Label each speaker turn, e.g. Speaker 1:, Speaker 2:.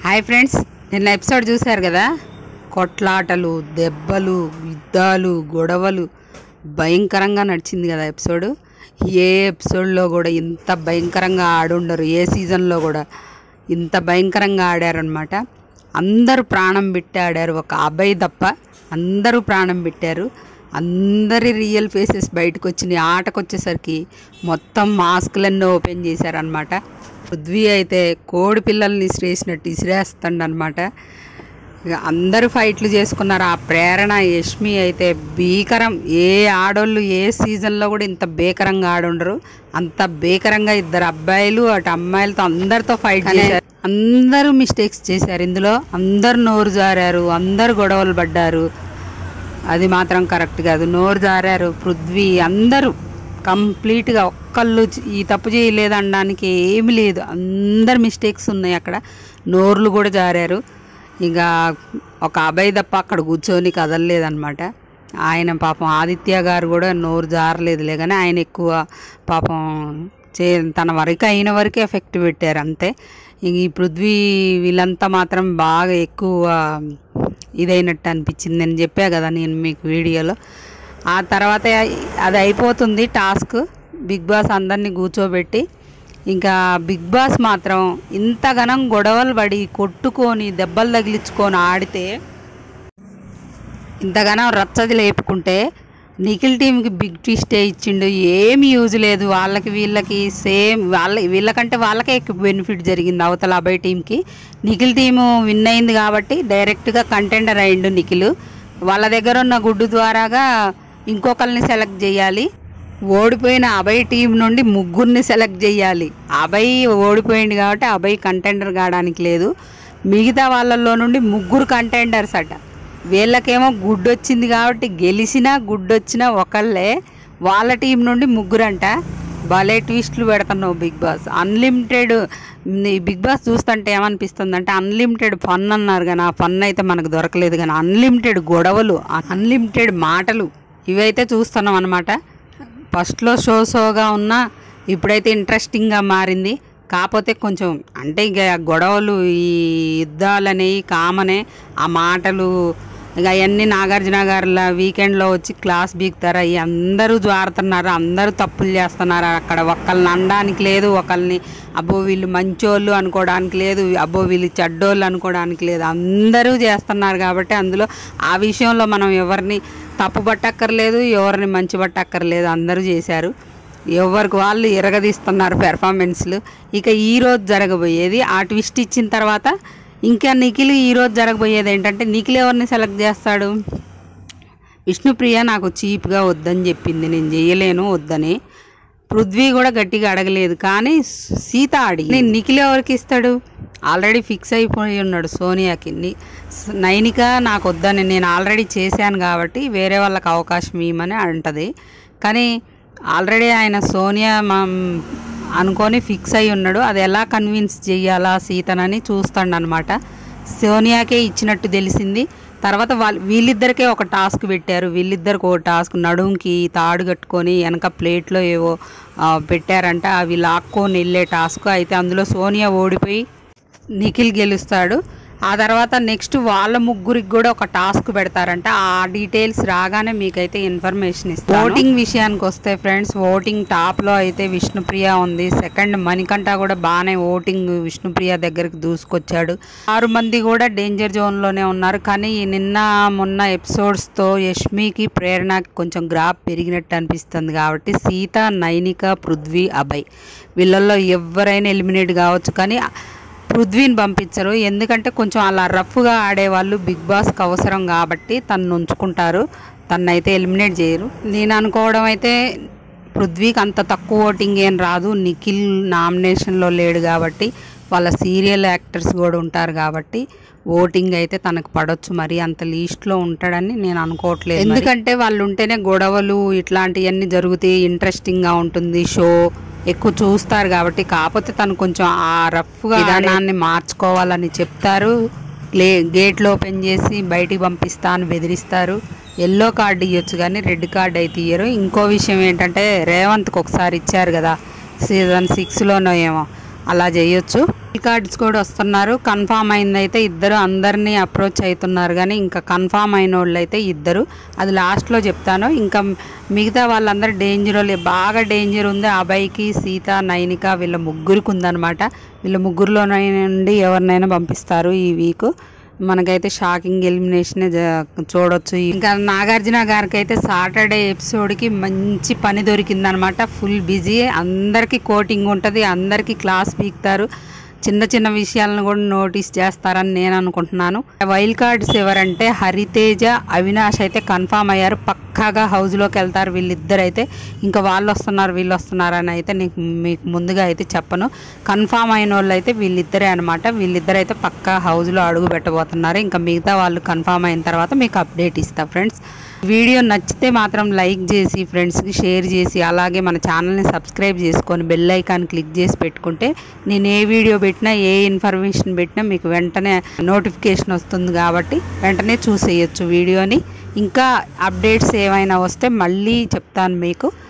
Speaker 1: hi friends నిన్న episode చూశారు కదా కొట్లాటలు దెబ్బలు యుద్ధాలు గొడవలు భయంకరంగా నడిచింది కదా ఎపిసోడ్ ఏ ఎపిసోడ్లో కూడా ఇంత భయంకరంగా ఆడుండరు ఏ సీజన్లో కూడా ఇంత భయంకరంగా ఆడారనమాట అందరూ ప్రాణం పెట్టి ఆడారు ఒక అబ్బాయి తప్ప అందరూ ప్రాణం పెట్టారు అందరి రియల్ ఫేసెస్ బయటకు వచ్చినాయి ఆటకు వచ్చేసరికి మొత్తం మాస్కులన్నీ ఓపెన్ చేశారనమాట పృథ్వీ అయితే కోడి పిల్లల్ని ఇసిరేసినట్టు ఇసిరేస్తాడు అనమాట ఇక అందరూ ఫైట్లు చేసుకున్నారు ఆ ప్రేరణ యష్మి అయితే భీకరం ఏ ఆడోళ్ళు ఏ సీజన్లో కూడా ఇంత భీకరంగా ఆడుండరు అంత భీకరంగా ఇద్దరు అబ్బాయిలు అటు అమ్మాయిలతో అందరితో ఫైట్ చేశారు అందరూ మిస్టేక్స్ చేశారు ఇందులో అందరు నోరు జారారు అందరు గొడవలు పడ్డారు అది మాత్రం కరెక్ట్ కాదు నోరు జారారు పృథ్వీ అందరూ కంప్లీట్గా ఒక్కళ్ళు చ- ఈ తప్పు చేయలేదు అనడానికి ఏమీ లేదు అందరు మిస్టేక్స్ ఉన్నాయి అక్కడ నోర్లు కూడా జారారు ఇక ఒక అబ్బాయి తప్ప అక్కడ కూర్చొని కదలలేదన్నమాట ఆయన పాపం ఆదిత్య గారు కూడా నోరు జారలేదులే కానీ ఆయన ఎక్కువ పాపం చే తన వరకు అయిన వరకే ఎఫెక్ట్ పెట్టారు అంతే ఇంక ఈ పృథ్వీ వీళ్ళంతా మాత్రం బాగా ఎక్కువ ఇదైనట్టు అనిపించింది నేను చెప్పా కదా నేను మీకు వీడియోలో ఆ తర్వాత అది అయిపోతుంది టాస్క్ బిగ్ బాస్ అందరినీ కూర్చోబెట్టి ఇంకా బిగ్ బాస్ మాత్రం ఇంతగానం గొడవలు పడి కొట్టుకొని దెబ్బలు తగిలించుకొని ఆడితే ఇంతగానో రచ్చది లేపుకుంటే నిఖిల్ టీంకి బిగ్ ట్విస్టే ఇచ్చిండు ఏమి యూజ్ లేదు వాళ్ళకి వీళ్ళకి సేమ్ వాళ్ళ వీళ్ళకంటే వాళ్ళకే ఎక్కువ బెనిఫిట్ జరిగింది అవతల అబ్బాయి టీంకి నిఖిల్ టీము విన్ అయింది కాబట్టి డైరెక్ట్గా కంటెండర్ అయిండు నిఖిల్ వాళ్ళ దగ్గర ఉన్న గుడ్డు ద్వారాగా ఇంకొకరిని సెలెక్ట్ చేయాలి ఓడిపోయిన అభయ్ టీం నుండి ముగ్గురిని సెలెక్ట్ చేయాలి అభయ్ ఓడిపోయింది కాబట్టి అభయ్ కంటెండర్ కావడానికి లేదు మిగతా వాళ్ళల్లో నుండి ముగ్గురు కంటెండర్స్ అట వీళ్ళకేమో గుడ్డు వచ్చింది కాబట్టి గెలిచినా గుడ్డు వచ్చినా ఒకళ్ళే వాళ్ళ టీం నుండి ముగ్గురంట భలే ట్విస్ట్లు పెడుతున్నావు Bigg Boss unlimited Bigg Boss చూస్తుంటే ఏమనిపిస్తుంది అంటే అన్లిమిటెడ్ ఫన్ అన్నారు కానీ ఆ ఫన్ అయితే మనకు దొరకలేదు కానీ అన్లిమిటెడ్ గొడవలు అన్లిమిటెడ్ మాటలు ఇవైతే చూస్తున్నాం అనమాట ఫస్ట్లో షో షోగా ఉన్నా ఇప్పుడైతే ఇంట్రెస్టింగ్గా మారింది కాకపోతే కొంచెం అంటే ఇక గొడవలు ఈ యుద్ధాలు అనేవి కామనే ఆ మాటలు ఇక అవన్నీ నాగార్జున గారుల వీకెండ్లో వచ్చి క్లాస్ బీగుతారు అవి అందరూ జారుతున్నారు అందరూ తప్పులు చేస్తున్నారు అక్కడ ఒకళ్ళని అనడానికి లేదు ఒకళ్ళని అబ్బో వీళ్ళు మంచోళ్ళు అనుకోవడానికి లేదు అబ్బో వీళ్ళు చెడ్డోళ్ళు అనుకోవడానికి లేదు అందరూ చేస్తున్నారు కాబట్టి అందులో ఆ విషయంలో మనం ఎవరిని తప్పు పట్టక్కర్లేదు ఎవరిని మంచి పట్టక్కర్లేదు అందరూ చేశారు ఎవరికి వాళ్ళు ఎరగదీస్తున్నారు పెర్ఫార్మెన్స్లు ఇక ఈ రోజు జరగబోయేది ఆ ట్విస్ట్ ఇచ్చిన తర్వాత ఇంకా నిఖిల్ ఈ రోజు జరగబోయేది ఏంటంటే నిఖిల్ ఎవరిని సెలెక్ట్ చేస్తాడు విష్ణుప్రియ నాకు చీప్గా వద్దని చెప్పింది నేను చేయలేను వద్దని పృథ్వీ కూడా గట్టిగా అడగలేదు కానీ సీత అడిగి నేను నిఖిల్ ఎవరికి ఇస్తాడు ఆల్రెడీ ఫిక్స్ అయిపోయి ఉన్నాడు సోనియాకి ని- నైనిక నాకు వద్దని నేను ఆల్రెడీ చేశాను కాబట్టి వేరే వాళ్ళకి అవకాశం ఇవ్వమని అంటది కానీ ఆల్రెడీ ఆయన సోనియా మా అనుకొని ఫిక్స్ అయి ఉన్నాడు అది ఎలా కన్విన్స్ చెయ్యాలా సీతనని చూస్తాడు అనమాట సోనియాకే ఇచ్చినట్టు తెలిసింది తర్వాత వాళ్ళు వీళ్ళిద్దరికే ఒక టాస్క్ పెట్టారు వీళ్ళిద్దరికి ఒక టాస్క్ నడుంకి తాడు కట్టుకొని వెనక ప్లేట్లో ఏవో ఆ, పెట్టారంట అవి లాక్కొని వెళ్ళే టాస్క్ అయితే అందులో సోనియా ఓడిపోయి నిఖిల్ గెలుస్తాడు ఆ తర్వాత నెక్స్ట్ వాళ్ళ ముగ్గురికి కూడా ఒక టాస్క్ పెడతారంట ఆ డీటెయిల్స్ రాగానే మీకైతే ఇన్ఫర్మేషన్ ఇస్తాను ఓటింగ్ విషయానికి వస్తే ఫ్రెండ్స్ ఓటింగ్ టాప్లో అయితే విష్ణుప్రియ ఉంది సెకండ్ మణికంఠ కూడా బాగానే ఓటింగ్ విష్ణుప్రియ దగ్గరికి దూసుకొచ్చాడు ఆరు మంది కూడా డేంజర్ జోన్లోనే ఉన్నారు కానీ ఈ నిన్న మొన్న ఎపిసోడ్స్తో యష్మికి ప్రేరణకి కొంచెం గ్రాఫ్ పెరిగినట్టు అనిపిస్తుంది కాబట్టి సీత నైనిక పృథ్వీ అభయ్ వీళ్ళల్లో ఎవరైనా ఎలిమినేట్ కావచ్చు కానీ పృథ్వీని పంపించరు ఎందుకంటే కొంచెం అలా రఫ్గా ఆడేవాళ్ళు బిగ్ బాస్కి అవసరం కాబట్టి తను ఉంచుకుంటారు తనైతే ఎలిమినేట్ చేయరు నేను అనుకోవడం అయితే పృథ్వీకి అంత తక్కువ ఓటింగ్ ఏం రాదు నిఖిల్ నామినేషన్లో లేడు కాబట్టి వాళ్ళ సీరియల్ యాక్టర్స్ కూడా ఉంటారు కాబట్టి ఓటింగ్ అయితే తనకు పడొచ్చు మరి అంత లీస్ట్లో ఉంటాడని నేను అనుకోవట్లేదు ఎందుకంటే వాళ్ళు ఉంటేనే గొడవలు ఇట్లాంటివన్నీ జరుగుతాయి ఇంట్రెస్టింగ్గా ఉంటుంది షో ఎక్కువ చూస్తారు కాబట్టి కాకపోతే తను కొంచెం ఆ రఫ్గా విధానాన్ని మార్చుకోవాలని చెప్తారు లే గేట్లు ఓపెన్ చేసి బయటికి పంపిస్తా అని బెదిరిస్తారు ఎల్లో కార్డు ఇవ్వచ్చు కానీ రెడ్ కార్డు అయితే ఇయ్యరు ఇంకో విషయం ఏంటంటే రేవంత్కి ఒకసారి ఇచ్చారు కదా సీజన్ సిక్స్లోనో ఏమో అలా చేయొచ్చు కార్డ్స్ కూడా వస్తున్నారు కన్ఫామ్ అయిందైతే ఇద్దరు అందరినీ అప్రోచ్ అవుతున్నారు కానీ ఇంకా కన్ఫామ్ అయిన వాళ్ళు అయితే ఇద్దరు అది లాస్ట్లో చెప్తాను ఇంకా మిగతా వాళ్ళందరూ డేంజర్ వాళ్ళే బాగా డేంజర్ ఉంది అభయ్కి సీత నైనిక వీళ్ళ ముగ్గురికి ఉందన్నమాట వీళ్ళ ముగ్గురులో నుండి ఎవరినైనా పంపిస్తారు ఈ వీక్ మనకైతే షాకింగ్ ఎలిమినేషన్ చూడొచ్చు ఇంకా నాగార్జున గారికి అయితే సాటర్డే ఎపిసోడ్కి మంచి పని దొరికిందనమాట ఫుల్ బిజీ అందరికీ కోటింగ్ ఉంటుంది అందరికీ క్లాస్ పీకుతారు చిన్న చిన్న విషయాలను కూడా నోటీస్ చేస్తారని నేను అనుకుంటున్నాను వైల్డ్ కార్డ్స్ ఎవరంటే హరితేజ అవినాష్ అయితే కన్ఫామ్ అయ్యారు పక్కాగా హౌస్లోకి వెళ్తారు వీళ్ళిద్దరు అయితే ఇంకా వాళ్ళు వస్తున్నారు వీళ్ళు వస్తున్నారు అని అయితే నీకు మీకు ముందుగా అయితే చెప్పను కన్ఫామ్ అయిన వాళ్ళు అయితే వీళ్ళిద్దరే అనమాట వీళ్ళిద్దరు అయితే పక్కా హౌస్లో అడుగు పెట్టబోతున్నారు ఇంకా మిగతా వాళ్ళు కన్ఫామ్ అయిన తర్వాత మీకు అప్డేట్ ఇస్తా ఫ్రెండ్స్ వీడియో నచ్చితే మాత్రం లైక్ చేసి ఫ్రెండ్స్కి షేర్ చేసి అలాగే మన ఛానల్ని సబ్స్క్రైబ్ చేసుకొని బెల్ ఐకాన్ క్లిక్ చేసి పెట్టుకుంటే నేను ఏ వీడియో పెట్టినా ఏ ఇన్ఫర్మేషన్ పెట్టినా మీకు వెంటనే నోటిఫికేషన్ వస్తుంది కాబట్టి వెంటనే చూసేయచ్చు వీడియోని ఇంకా అప్డేట్స్ ఏమైనా వస్తే మళ్ళీ చెప్తాను మీకు